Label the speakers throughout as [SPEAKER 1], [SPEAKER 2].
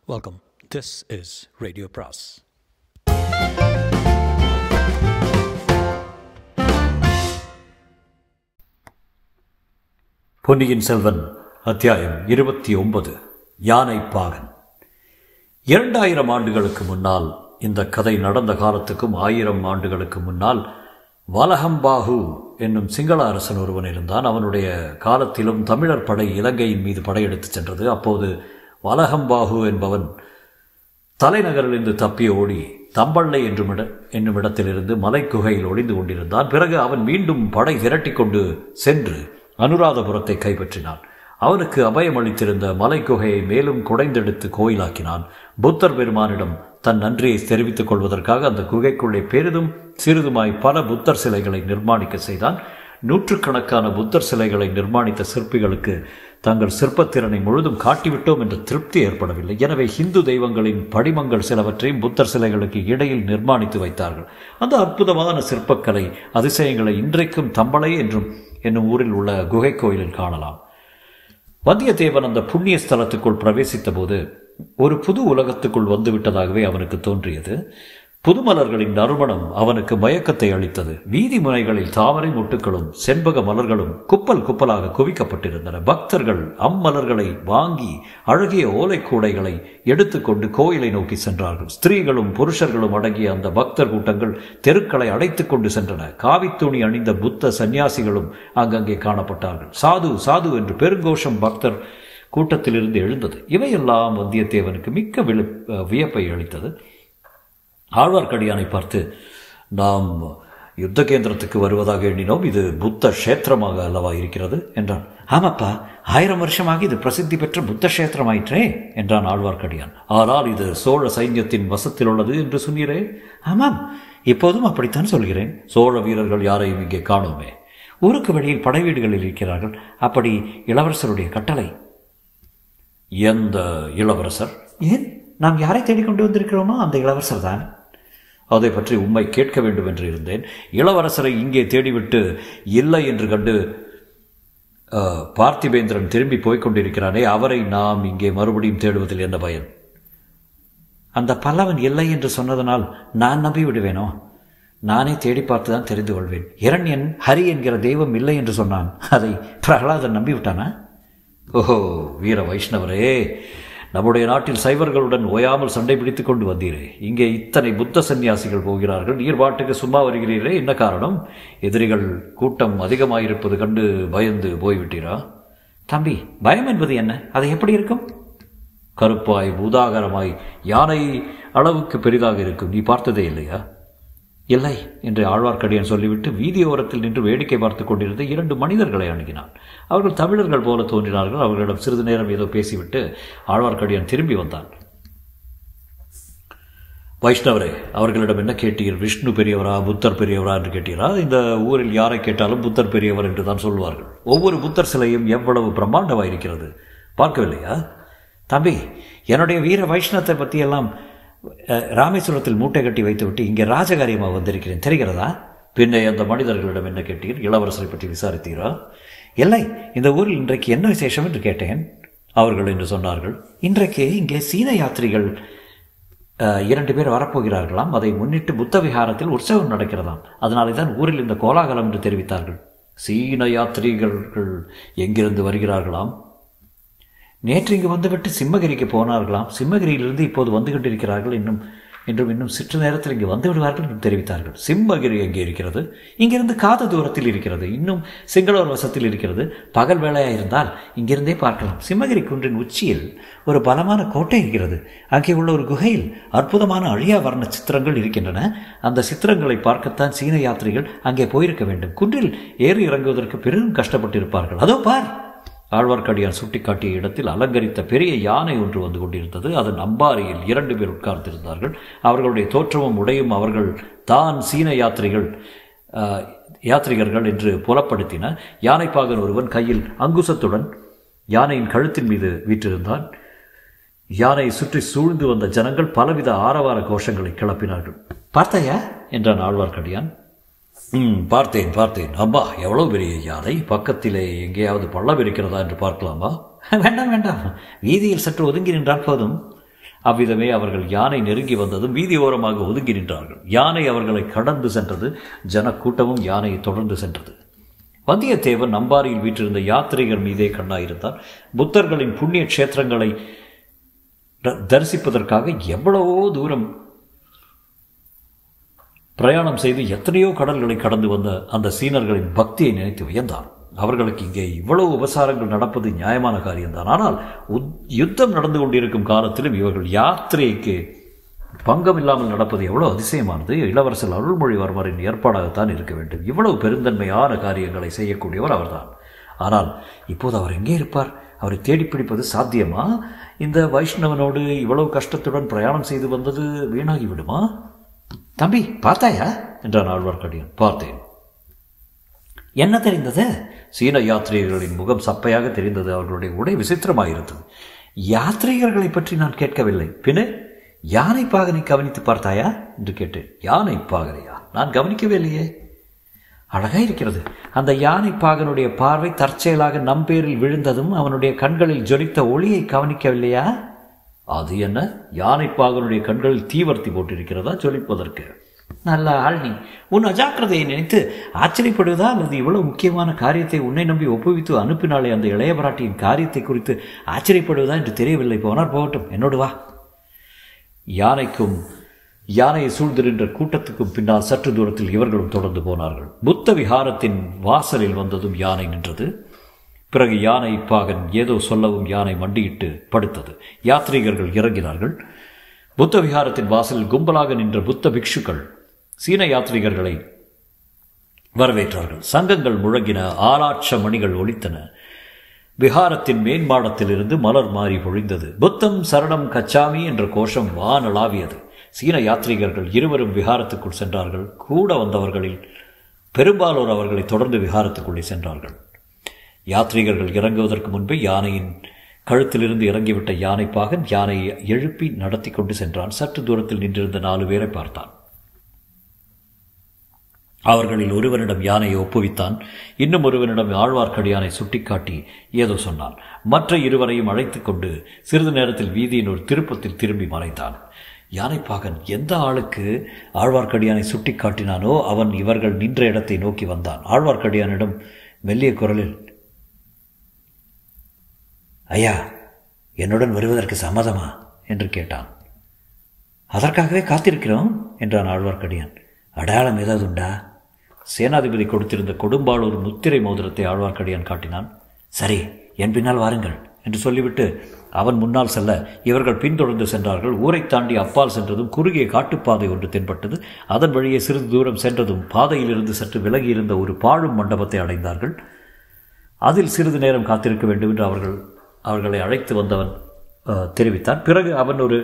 [SPEAKER 1] Welcome. This is Radio Pras.
[SPEAKER 2] பொன்னியின் செல்வன் அத்தியாயம் இருபத்தி ஒன்பது யானை பாகன் இரண்டாயிரம் ஆண்டுகளுக்கு முன்னால் இந்த கதை நடந்த காலத்துக்கும் ஆயிரம் ஆண்டுகளுக்கு முன்னால் வலஹம்பாகு என்னும் சிங்கள அரசன் ஒருவன் இருந்தான் அவனுடைய காலத்திலும் தமிழர் படை இலங்கையின் மீது படையெடுத்துச் சென்றது அப்போது வலஹம்பாகு என்பவன் தலைநகரிலிருந்து தப்பி ஓடி தம்பள்ளை என்றும் இட என்னும் இடத்திலிருந்து மலைக்குகையில் ஒளிந்து கொண்டிருந்தான் பிறகு அவன் மீண்டும் படை திரட்டிக் கொண்டு சென்று அனுராதபுரத்தை கைப்பற்றினான் அவனுக்கு அபயம் அளித்திருந்த மலைக்குகையை மேலும் குடைந்தெடுத்து கோயிலாக்கினான் புத்தர் பெருமானிடம் தன் நன்றியை தெரிவித்துக் கொள்வதற்காக அந்த குகைக்குள்ளே பெரிதும் சிறிதுமாய் பல புத்தர் சிலைகளை நிர்மாணிக்க செய்தான் நூற்றுக்கணக்கான புத்தர் சிலைகளை நிர்மாணித்த சிற்பிகளுக்கு தங்கள் சிற்பத்திறனை முழுதும் காட்டிவிட்டோம் என்ற திருப்தி ஏற்படவில்லை எனவே ஹிந்து தெய்வங்களின் படிமங்கள் சிலவற்றையும் புத்தர் சிலைகளுக்கு இடையில் நிர்மாணித்து வைத்தார்கள் அந்த அற்புதமான சிற்பக்கலை அதிசயங்களை இன்றைக்கும் தம்பளை என்றும் என்னும் ஊரில் உள்ள குகை கோயிலில் காணலாம் வந்தியத்தேவன் அந்த புண்ணிய ஸ்தலத்துக்குள் பிரவேசித்த போது ஒரு புது உலகத்துக்குள் வந்துவிட்டதாகவே அவனுக்கு தோன்றியது புதுமலர்களின் நறுமணம் அவனுக்கு மயக்கத்தை அளித்தது வீதி முனைகளில் தாமரை முட்டுகளும் செண்பக மலர்களும் குப்பல் குப்பலாக குவிக்கப்பட்டிருந்தன பக்தர்கள் அம்மலர்களை வாங்கி அழகிய ஓலைக்கூடைகளை எடுத்துக்கொண்டு கோயிலை நோக்கி சென்றார்கள் ஸ்திரீகளும் புருஷர்களும் அடங்கிய அந்த பக்தர் கூட்டங்கள் தெருக்களை அடைத்துக் கொண்டு சென்றன காவித்துணி அணிந்த புத்த சந்நியாசிகளும் அங்கங்கே காணப்பட்டார்கள் சாது சாது என்று பெருங்கோஷம் பக்தர் கூட்டத்திலிருந்து எழுந்தது இவையெல்லாம் வந்தியத்தேவனுக்கு மிக்க விழு வியப்பை அளித்தது ஆழ்வார்க்கடியானை பார்த்து நாம் யுத்த கேந்திரத்துக்கு வருவதாக எண்ணினோம் இது புத்த கஷேத்திரமாக அல்லவா இருக்கிறது என்றான் ஆமாப்பா ஆயிரம் வருஷமாக இது பிரசித்தி பெற்ற புத்த கஷேத்திரமாயிற்றே என்றான் ஆழ்வார்க்கடியான் ஆனால் இது சோழ சைன்யத்தின் வசத்தில் உள்ளது என்று சொன்னீரே ஆமாம் இப்போதும் அப்படித்தான் சொல்கிறேன் சோழ வீரர்கள் யாரையும் இங்கே காணோமே ஊருக்கு வெளியில் படை வீடுகளில் இருக்கிறார்கள் அப்படி இளவரசருடைய கட்டளை எந்த இளவரசர் ஏன் நாம் யாரை தேடிக்கொண்டு வந்திருக்கிறோமோ அந்த இளவரசர் தான் அதை பற்றி உண்மை கேட்க வேண்டும் என்று இருந்தேன் இளவரசரை இங்கே தேடிவிட்டு இல்லை என்று கண்டு பார்த்திபேந்திரன் திரும்பி போய்க் கொண்டிருக்கிறானே அவரை நாம் இங்கே மறுபடியும் தேடுவதில் என்ன பயன் அந்த பல்லவன் இல்லை என்று சொன்னதனால் நான் நம்பி விடுவேனோ நானே தேடி பார்த்து தான் தெரிந்து கொள்வேன் இரண்யன் ஹரி என்கிற தெய்வம் இல்லை என்று சொன்னான் அதை பிரகலாதன் நம்பிவிட்டானா ஓஹோ வீர வைஷ்ணவரே நம்முடைய நாட்டில் சைவர்களுடன் ஓயாமல் சண்டை பிடித்துக் கொண்டு வந்தீரே இங்கே இத்தனை புத்த சந்நியாசிகள் போகிறார்கள் நீர் பாட்டுக்கு சும்மா வருகிறீரே என்ன காரணம் எதிரிகள் கூட்டம் அதிகமாயிருப்பது கண்டு பயந்து போய்விட்டீரா தம்பி பயம் என்பது என்ன அது எப்படி இருக்கும் கருப்பாய் பூதாகரமாய் யானை அளவுக்கு பெரிதாக இருக்கும் நீ பார்த்ததே இல்லையா இல்லை என்று ஆழ்வார்க்கடியான் சொல்லிவிட்டு வீதியோரத்தில் நின்று வேடிக்கை பார்த்து கொண்டிருந்த இரண்டு மனிதர்களை அணுகினான் அவர்கள் தமிழர்கள் போல தோன்றினார்கள் அவர்களிடம் சிறிது நேரம் ஏதோ பேசிவிட்டு ஆழ்வார்க்கடியான் திரும்பி வந்தான் வைஷ்ணவரே அவர்களிடம் என்ன கேட்டீர் விஷ்ணு பெரியவரா புத்தர் பெரியவரா என்று கேட்டீரா இந்த ஊரில் யாரை கேட்டாலும் புத்தர் பெரியவர் என்று தான் சொல்வார்கள் ஒவ்வொரு புத்தர் சிலையும் எவ்வளவு பிரம்மாண்டமாக இருக்கிறது பார்க்கவில்லையா தம்பி என்னுடைய வீர வைஷ்ணவத்தை பற்றியெல்லாம் ராமேஸ்வரத்தில் மூட்டை கட்டி வைத்துவிட்டு இங்கே ராஜகாரியமாக வந்திருக்கிறேன் தெரிகிறதா பின்னே அந்த மனிதர்களிடம் என்ன கேட்டீர் இளவரசரை பற்றி விசாரித்தீரா இல்லை இந்த ஊரில் இன்றைக்கு என்ன விசேஷம் என்று கேட்டேன் அவர்கள் என்று சொன்னார்கள் இன்றைக்கு இங்கே சீன யாத்திரிகள் இரண்டு பேர் வரப்போகிறார்களாம் அதை முன்னிட்டு புத்த விகாரத்தில் உற்சவம் நடக்கிறதாம் அதனாலே தான் ஊரில் இந்த கோலாகலம் என்று தெரிவித்தார்கள் சீன யாத்திரிகர்கள் எங்கிருந்து வருகிறார்களாம் நேற்று இங்கு வந்துவிட்டு சிம்மகிரிக்கு போனார்களாம் சிம்மகிரியிலிருந்து இப்போது வந்து கொண்டிருக்கிறார்கள் இன்னும் என்றும் இன்னும் சிற்று நேரத்தில் இங்கு வந்து விடுவார்கள் என்று தெரிவித்தார்கள் சிம்மகிரி எங்கே இருக்கிறது இங்கிருந்து காத தூரத்தில் இருக்கிறது இன்னும் சிங்களவர் வசத்தில் இருக்கிறது பகல் வேலையாக இருந்தால் இங்கிருந்தே பார்க்கலாம் சிம்மகிரி குன்றின் உச்சியில் ஒரு பலமான கோட்டை இருக்கிறது அங்கே உள்ள ஒரு குகையில் அற்புதமான அழியா வர்ண சித்திரங்கள் இருக்கின்றன அந்த சித்திரங்களை பார்க்கத்தான் சீன யாத்திரிகள் அங்கே போயிருக்க வேண்டும் குன்றில் ஏறி இறங்குவதற்கு பெரிதும் கஷ்டப்பட்டிருப்பார்கள் அதோ பார் ஆழ்வார்க்கடியான் சுட்டிக்காட்டிய இடத்தில் அலங்கரித்த பெரிய யானை ஒன்று வந்து கொண்டிருந்தது அதன் அம்பாரியில் இரண்டு பேர் உட்கார்ந்திருந்தார்கள் அவர்களுடைய தோற்றமும் உடையும் அவர்கள் தான் சீன யாத்திரிகள் யாத்ரிகர்கள் என்று புலப்படுத்தின யானைப்பாகன் ஒருவன் கையில் அங்குசத்துடன் யானையின் கழுத்தின் மீது வீற்றிருந்தான் யானை சுற்றி சூழ்ந்து வந்த ஜனங்கள் பலவித ஆரவார கோஷங்களை கிளப்பினார்கள் பார்த்தாயா என்றான் ஆழ்வார்க்கடியான் ம் பார்த்தேன் பார்த்தேன் அம்மா எவ்வளோ பெரிய யானை பக்கத்திலே எங்கேயாவது பள்ளம் இருக்கிறதா என்று பார்க்கலாமா வேண்டாம் வேண்டாம் வீதியில் சற்று ஒதுங்கி நின்றால் போதும் அவ்விதமே அவர்கள் யானை நெருங்கி வந்ததும் வீதியோரமாக ஒதுங்கி நின்றார்கள் யானை அவர்களை கடந்து சென்றது ஜனக்கூட்டமும் யானையை தொடர்ந்து சென்றது வந்தியத்தேவன் நம்பாரியில் வீற்றிருந்த யாத்திரிகர் மீதே கண்ணாயிருந்தார் புத்தர்களின் புண்ணிய க்ஷேத்திரங்களை த- தரிசிப்பதற்காக எவ்வளவோ தூரம் பிரயாணம் செய்து எத்தனையோ கடல்களை கடந்து வந்த அந்த சீனர்களின் பக்தியை நினைத்து வியந்தான் அவர்களுக்கு இங்கே இவ்வளவு உபசாரங்கள் நடப்பது நியாயமான காரியம்தான் ஆனால் உத்- யுத்தம் நடந்து கொண்டிருக்கும் காலத்திலும் இவர்கள் யாத்திரைக்கு பங்கம் இல்லாமல் நடப்பது எவ்வளவு அதிசயமானது இளவரசர் அருள்மொழிவர்மரின் ஏற்பாடாகத்தான் இருக்க வேண்டும் இவ்வளவு பெருந்தன்மையான காரியங்களை செய்யக்கூடியவர் அவர்தான் ஆனால் இப்போது அவர் எங்கே இருப்பார் அவரை தேடிப் பிடிப்பது சாத்தியமா இந்த வைஷ்ணவனோடு இவ்வளவு கஷ்டத்துடன் பிரயாணம் செய்து வந்தது வீணாகி விடுமா தம்பி பார்த்தாயா என்றான் ஆழ்வார்க்கடியான் பார்த்தேன் என்ன தெரிந்தது சீன யாத்ரீகர்களின் முகம் சப்பையாக தெரிந்தது அவர்களுடைய உடை விசித்திரமாயிருந்தது யாத்ரீகர்களை பற்றி நான் கேட்கவில்லை பின்ன யானை பாகனை கவனித்து பார்த்தாயா என்று கேட்டேன் யானை பாகனையா நான் கவனிக்கவே இல்லையே அழகா இருக்கிறது அந்த யானை பாகனுடைய பார்வை தற்செயலாக நம்பேரில் விழுந்ததும் அவனுடைய கண்களில் ஜொலித்த ஒளியை கவனிக்கவில்லையா அது என்ன யானை பாகனுடைய கண்களில் தீவர்த்தி போட்டிருக்கிறதா ஜொலிப்பதற்கு நல்ல ஆள் நீ உன் அஜாக்கிரதையை நினைத்து ஆச்சரியப்படுவதா அல்லது இவ்வளவு முக்கியமான காரியத்தை உன்னை நம்பி ஒப்புவித்து அனுப்பினாலே அந்த இளைய பிராட்டியின் காரியத்தை குறித்து ஆச்சரியப்படுவதா என்று தெரியவில்லை போனார் போகட்டும் என்னோடு வா யானைக்கும் யானையை சூழ்ந்திருந்த கூட்டத்துக்கும் பின்னால் சற்று தூரத்தில் இவர்களும் தொடர்ந்து போனார்கள் புத்த விஹாரத்தின் வாசலில் வந்ததும் யானை நின்றது பிறகு யானை பாகன் ஏதோ சொல்லவும் யானை மண்டியிட்டு படுத்தது யாத்ரீகர்கள் இறங்கினார்கள் புத்த விஹாரத்தின் வாசலில் கும்பலாக நின்ற புத்த பிக்ஷுக்கள் சீன யாத்ரீகர்களை வரவேற்றார்கள் சங்கங்கள் முழங்கின ஆலாட்ச மணிகள் ஒலித்தன விஹாரத்தின் மேன்மாடத்திலிருந்து மலர் மாறி பொழிந்தது புத்தம் சரணம் கச்சாமி என்ற கோஷம் வானளாவியது சீன யாத்ரீகர்கள் இருவரும் விஹாரத்துக்குள் சென்றார்கள் கூட வந்தவர்களில் பெரும்பாலோர் அவர்களை தொடர்ந்து விஹாரத்துக்குள்ளே சென்றார்கள் யாத்ரீகர்கள் இறங்குவதற்கு முன்பே யானையின் கழுத்திலிருந்து இறங்கிவிட்ட யானை பாகன் யானையை எழுப்பி நடத்தி கொண்டு சென்றான் சற்று தூரத்தில் நின்றிருந்த நாலு பேரை பார்த்தான் அவர்களில் ஒருவனிடம் யானையை ஒப்புவித்தான் இன்னும் ஒருவனிடம் ஆழ்வார்க்கடியானை சுட்டிக்காட்டி ஏதோ சொன்னான் மற்ற இருவரையும் அழைத்துக் கொண்டு சிறிது நேரத்தில் வீதியின் ஒரு திருப்பத்தில் திரும்பி மறைந்தான் யானைப்பாகன் எந்த ஆளுக்கு ஆழ்வார்க்கடியானை சுட்டிக்காட்டினானோ அவன் இவர்கள் நின்ற இடத்தை நோக்கி வந்தான் ஆழ்வார்க்கடியானிடம் மெல்லிய குரலில் ஐயா என்னுடன் வருவதற்கு சம்மதமா என்று கேட்டான் அதற்காகவே காத்திருக்கிறோம் என்றான் ஆழ்வார்க்கடியான் அடையாளம் ஏதாவது உண்டா சேனாதிபதி கொடுத்திருந்த கொடும்பாளூர் முத்திரை மோதிரத்தை ஆழ்வார்க்கடியான் காட்டினான் சரி என் பின்னால் வாருங்கள் என்று சொல்லிவிட்டு அவன் முன்னால் செல்ல இவர்கள் பின்தொடர்ந்து சென்றார்கள் ஊரை தாண்டி அப்பால் சென்றதும் குறுகிய காட்டுப்பாதை ஒன்று தென்பட்டது அதன் வழியே சிறிது தூரம் சென்றதும் பாதையிலிருந்து சற்று விலகி இருந்த ஒரு பாழும் மண்டபத்தை அடைந்தார்கள் அதில் சிறிது நேரம் காத்திருக்க வேண்டும் என்று அவர்கள் அவர்களை அழைத்து வந்தவன் அஹ், தெரிவித்தான் பிறகு அவன் ஒரு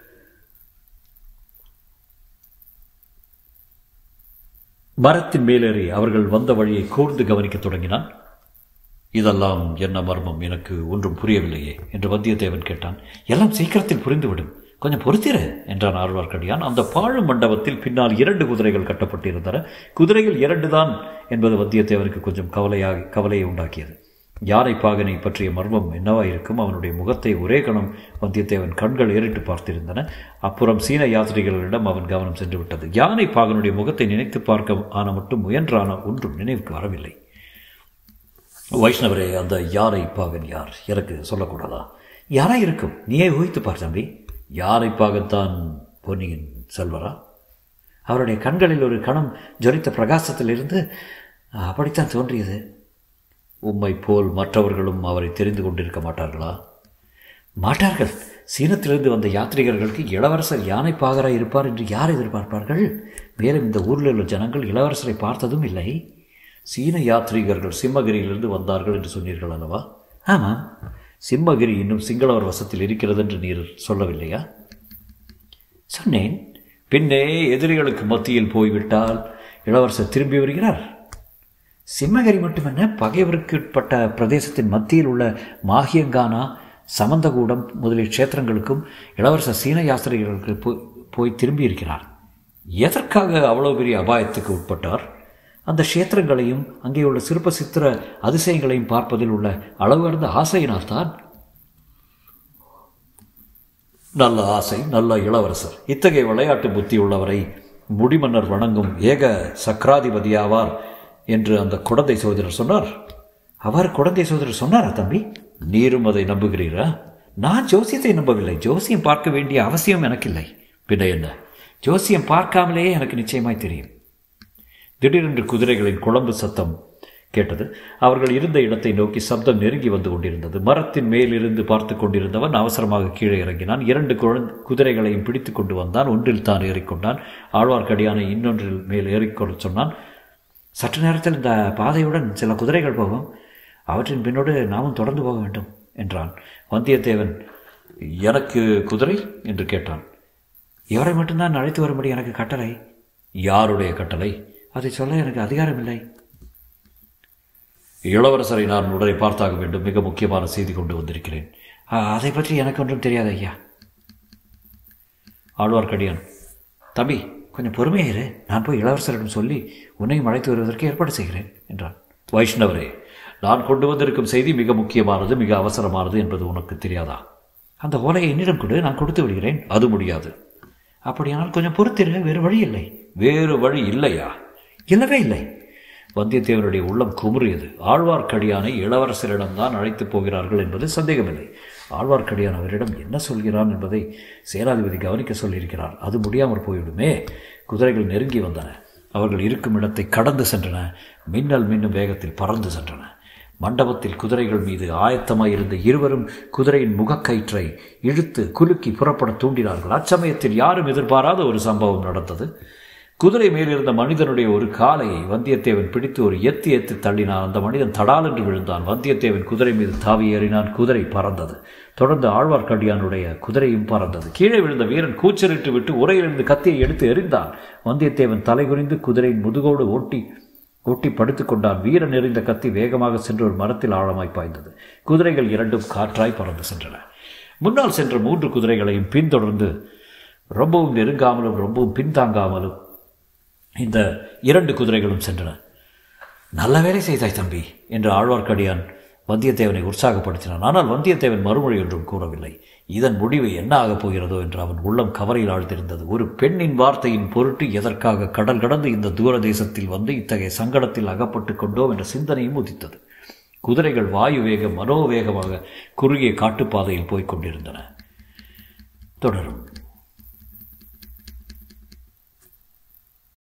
[SPEAKER 2] மரத்தின் மேலேறி அவர்கள் வந்த வழியை கூர்ந்து கவனிக்கத் தொடங்கினான் இதெல்லாம் என்ன மர்மம் எனக்கு ஒன்றும் புரியவில்லையே என்று வந்தியத்தேவன் கேட்டான் எல்லாம் சீக்கிரத்தில் புரிந்துவிடும் கொஞ்சம் பொறுத்திரு என்றான் ஆழ்வார்க்கடியான் அந்த பாழு மண்டபத்தில் பின்னால் இரண்டு குதிரைகள் கட்டப்பட்டிருந்தன குதிரைகள் இரண்டு தான் என்பது வந்தியத்தேவனுக்கு கொஞ்சம் கவலையாக கவலையை உண்டாக்கியது யானை பாகனை பற்றிய மர்மம் என்னவா இருக்கும் அவனுடைய முகத்தை ஒரே கணம் வந்தியத்தேவன் கண்கள் ஏறிட்டு பார்த்திருந்தன அப்புறம் சீன யாத்திரிகளிடம் அவன் கவனம் சென்று விட்டது யானை பாகனுடைய முகத்தை நினைத்து பார்க்க ஆன மட்டும் முயன்றான ஒன்றும் நினைவுக்கு வரவில்லை வைஷ்ணவரே அந்த யானை பாகன் யார் எனக்கு சொல்லக்கூடாதா யாரா இருக்கும் நீயே ஊகித்து பார் தம்பி யானை பாகன்தான் பொன்னியின் செல்வரா அவருடைய கண்களில் ஒரு கணம் ஜொலித்த பிரகாசத்திலிருந்து அப்படித்தான் தோன்றியது உம்மை போல் மற்றவர்களும் அவரை தெரிந்து கொண்டிருக்க மாட்டார்களா மாட்டார்கள் சீனத்திலிருந்து வந்த யாத்ரீகர்களுக்கு இளவரசர் யானை பாகராய் இருப்பார் என்று யார் எதிர்பார்ப்பார்கள் மேலும் இந்த ஊரில் உள்ள ஜனங்கள் இளவரசரை பார்த்ததும் இல்லை சீன யாத்ரீகர்கள் சிம்மகிரியிலிருந்து வந்தார்கள் என்று சொன்னீர்கள் அல்லவா ஆமாம் சிம்மகிரி இன்னும் சிங்களவர் வசத்தில் இருக்கிறது என்று நீர் சொல்லவில்லையா சொன்னேன் பின்னே எதிரிகளுக்கு மத்தியில் போய்விட்டால் இளவரசர் திரும்பி வருகிறார் சிம்மகிரி மட்டுமல்ல பகைவருக்குட்பட்ட பிரதேசத்தின் மத்தியில் உள்ள மாகியங்கானா சமந்தகூடம் முதலிய க்ஷேத்திரங்களுக்கும் இளவரசர் சீன யாத்திரிகர்களுக்கு போய் போய் திரும்பி இருக்கிறார் எதற்காக அவ்வளோ பெரிய அபாயத்துக்கு உட்பட்டார் அந்த க்ஷேத்திரங்களையும் அங்கே உள்ள சிற்ப சித்திர அதிசயங்களையும் பார்ப்பதில் உள்ள அளவு கடந்த ஆசையினால்தான் நல்ல ஆசை நல்ல இளவரசர் இத்தகைய விளையாட்டு புத்தி உள்ளவரை முடிமன்னர் வணங்கும் ஏக சக்கராதிபதியாவார் என்று அந்த குடந்தை சோதரர் சொன்னார்
[SPEAKER 3] அவர் குழந்தை சோதரர் சொன்னாரா தம்பி
[SPEAKER 2] நீரும் அதை நம்புகிறீரா
[SPEAKER 3] நான் ஜோசியத்தை நம்பவில்லை ஜோசியம் பார்க்க வேண்டிய அவசியம் எனக்கில்லை
[SPEAKER 2] பின்ன என்ன
[SPEAKER 3] ஜோசியம் பார்க்காமலேயே எனக்கு நிச்சயமாய் தெரியும்
[SPEAKER 2] திடீரென்று குதிரைகளின் குழம்பு சத்தம் கேட்டது அவர்கள் இருந்த இடத்தை நோக்கி சப்தம் நெருங்கி வந்து கொண்டிருந்தது மரத்தின் மேலிருந்து பார்த்து கொண்டிருந்தவன் அவசரமாக கீழே இறங்கினான் இரண்டு குழந்தை குதிரைகளையும் பிடித்து கொண்டு வந்தான் ஒன்றில் தான் ஏறிக்கொண்டான் ஆழ்வார்க்கடியானை இன்னொன்றில் மேல் ஏறிக்கொள்ள சொன்னான்
[SPEAKER 3] சற்று நேரத்தில் இந்த பாதையுடன் சில குதிரைகள் போகும் அவற்றின் பின்னோடு நாமும் தொடர்ந்து போக வேண்டும் என்றான்
[SPEAKER 2] வந்தியத்தேவன் எனக்கு குதிரை என்று கேட்டான்
[SPEAKER 3] இவரை மட்டும்தான் அழைத்து வரும்படி எனக்கு கட்டளை
[SPEAKER 2] யாருடைய கட்டளை
[SPEAKER 3] அதை சொல்ல எனக்கு அதிகாரம் இல்லை
[SPEAKER 2] இளவரசரை நான் உடனே பார்த்தாக வேண்டும் மிக முக்கியமான செய்தி கொண்டு வந்திருக்கிறேன்
[SPEAKER 3] அதை பற்றி எனக்கு ஒன்றும் தெரியாது ஐயா
[SPEAKER 2] ஆழ்வார்க்கடியான்
[SPEAKER 3] தம்பி கொஞ்சம் பொறுமையாயிரு நான் போய் இளவரசரிடம் சொல்லி உன்னையும் அழைத்து வருவதற்கு ஏற்பாடு செய்கிறேன் என்றான்
[SPEAKER 2] வைஷ்ணவரே நான் கொண்டு வந்திருக்கும் செய்தி மிக முக்கியமானது மிக அவசரமானது என்பது உனக்கு தெரியாதா
[SPEAKER 3] அந்த ஓலையை என்னிடம் கொடு நான் கொடுத்து விடுகிறேன்
[SPEAKER 2] அது முடியாது
[SPEAKER 3] அப்படியானால் கொஞ்சம் பொறுத்திரு வேறு வழி இல்லை
[SPEAKER 2] வேறு வழி இல்லையா
[SPEAKER 3] இல்லவே இல்லை
[SPEAKER 2] வந்தியத்தேவனுடைய உள்ளம் குமுறியது ஆழ்வார்க்கடியானை இளவரசரிடம்தான் அழைத்துப் போகிறார்கள் என்பது சந்தேகமில்லை ஆழ்வார்க்கடியான் அவரிடம் என்ன சொல்கிறான் என்பதை சேனாதிபதி கவனிக்க சொல்லியிருக்கிறார் அது முடியாமல் போய்விடுமே குதிரைகள் நெருங்கி வந்தன அவர்கள் இருக்கும் இடத்தை கடந்து சென்றன மின்னல் மின்னும் வேகத்தில் பறந்து சென்றன மண்டபத்தில் குதிரைகள் மீது ஆயத்தமாய் இருந்த இருவரும் குதிரையின் முகக்கயிற்றை இழுத்து குலுக்கி புறப்பட தூண்டினார்கள் அச்சமயத்தில் யாரும் எதிர்பாராத ஒரு சம்பவம் நடந்தது குதிரை மேலிருந்த மனிதனுடைய ஒரு காலை வந்தியத்தேவன் பிடித்து ஒரு எத்தி எத்தி தள்ளினான் அந்த மனிதன் தடால் என்று விழுந்தான் வந்தியத்தேவன் குதிரை மீது தாவி ஏறினான் குதிரை பறந்தது தொடர்ந்து ஆழ்வார்க்கடியானுடைய குதிரையும் பறந்தது கீழே விழுந்த வீரன் கூச்சலிட்டு விட்டு உரையிலிருந்து கத்தியை எடுத்து எறிந்தான் வந்தியத்தேவன் தலைகுனிந்து குதிரையின் முதுகோடு ஓட்டி ஒட்டி படுத்துக் கொண்டான் வீரன் எறிந்த கத்தி வேகமாக சென்று ஒரு மரத்தில் ஆழமாய் பாய்ந்தது குதிரைகள் இரண்டும் காற்றாய் பறந்து சென்றன முன்னால் சென்ற மூன்று குதிரைகளையும் பின்தொடர்ந்து ரொம்பவும் நெருங்காமலும் ரொம்பவும் பின்தாங்காமலும் இந்த இரண்டு குதிரைகளும் சென்றன
[SPEAKER 3] நல்ல வேலை செய்தாய் தம்பி
[SPEAKER 2] என்று ஆழ்வார்க்கடியான் வந்தியத்தேவனை உற்சாகப்படுத்தினான் ஆனால் வந்தியத்தேவன் மறுமொழி ஒன்றும் கூறவில்லை இதன் முடிவு என்ன ஆகப் போகிறதோ என்று அவன் உள்ளம் கவரையில் ஆழ்ந்திருந்தது ஒரு பெண்ணின் வார்த்தையின் பொருட்டு எதற்காக கடல் கடந்து இந்த தூர தேசத்தில் வந்து இத்தகைய சங்கடத்தில் அகப்பட்டு கொண்டோம் என்ற சிந்தனையும் உதித்தது குதிரைகள் வாயு வேக மனோவேகமாக குறுகிய காட்டுப்பாதையில் போய்க் கொண்டிருந்தன தொடரும்